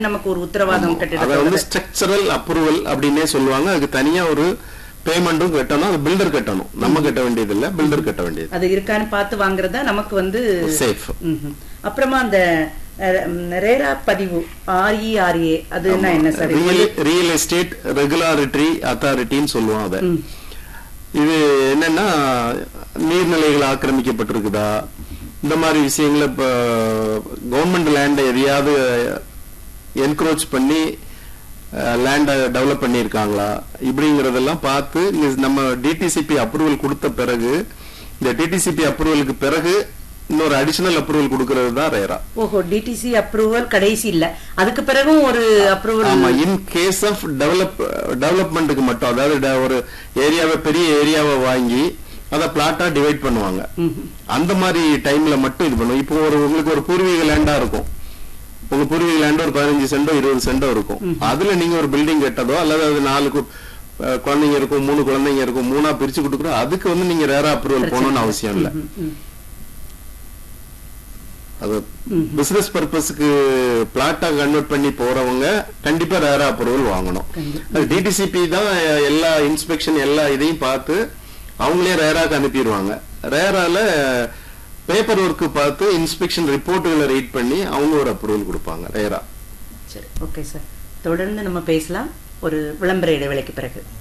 நமக்கு ஒரு உத்தரவாதம் அதை வந்து கட்டிடத்தோட ஸ்ட்ரக்சரல் அப்ரூவல் அப்படின்னே சொல்லுவாங்க அதுக்கு தனியா ஒரு பேமெண்ட்டும் கட்டணும் அது பில்டர் கட்டணும் நம்ம கட்ட வேண்டியது இல்ல பில்டர் கட்ட வேண்டியது அது இருக்கான்னு பார்த்து வாங்குறது தான் நமக்கு வந்து சேஃப் ம்ஹும். அப்புறமா அந்த அஹ், ம், ரேரா பதிவு ஆர்இஆர்ஏ அதுன்னா என்ன சார் இது ரியல் ரியல் எஸ்டேட் ரெகுலாரிட்டி அத்தாரிட்டின்னு சொல்லுவோம் அதை ம். இது என்னன்னா நீர்நிலைகள் ஆக்கிரமிக்கப்பட்டிருக்குதா இந்த மாதிரி விஷயங்களை இப்போ கவர்மெண்ட் லேண்டை எதையாவது என்க்ரோச் பண்ணி லேண்டை டெவலப் பண்ணியிருக்காங்களா இப்படிங்கிறதெல்லாம் பார்த்து இந்த நம்ம டிடிசிபி அப்ரூவல் கொடுத்த பிறகு இந்த டிடிசிபி அப்ரூவலுக்கு பிறகு இன்னொரு அடிஷனல் அப்ரூவல் கொடுக்கறது தான் ரேரா ஓஹோ டிடிசி அப்ரூவல் கடைசி இல்ல அதுக்கு பிறகும் ஒரு ஆமா approval in case of develop டெவலப்மெண்ட்டுக்கு மட்டும் அதாவது ட- ஒரு ஏரியாவை பெரிய ஏரியாவை வாங்கி அதை பிளாட்டா டிவைட் பண்ணுவாங்க அந்த மாதிரி டைம்ல மட்டும் இது பண்ணுவோம் இப்போ ஒரு உங்களுக்கு ஒரு பூர்வீக லேண்டா இருக்கும் உங்க பூர்வீக லேண்ட் ஒரு பதினஞ்சு சென்டோ இருபது சென்டோ இருக்கும் அதுல நீங்க ஒரு பில்டிங் கட்டதோ அல்லது அது நாலு கு- அஹ் குழந்தைங்க இருக்கும் மூணு குழந்தைங்க இருக்கும் மூணா பிரிச்சு கொடுக்குறோம் அதுக்கு வந்து நீங்க ரேரா அப்ரூவல் போகணும்னு அவசியம் இல்லை அது பிசினஸ் பர்பஸ்க்கு பிளாட்டா கன்வெர்ட் பண்ணி போறவங்க கண்டிப்பா ரேரா அப்ரூவல் வாங்கணும் அது டிடிசிபி தான் எல்லா இன்ஸ்பெக்ஷன் எல்லா இதையும் பார்த்து அவங்களே ரேராக்கு அனுப்பிடுவாங்க ரேரால பேப்பர் ஒர்க் பார்த்து இன்ஸ்பெக்ஷன் ரிப்போர்ட்டுகளை ரீட் பண்ணி அவங்க ஒரு அப்ரூவல் கொடுப்பாங்க ரேரா சரி ஓகே சார் தொடர்ந்து நம்ம பேசலாம் ஒரு விளம்பர இடைவேளைக்கு பிறகு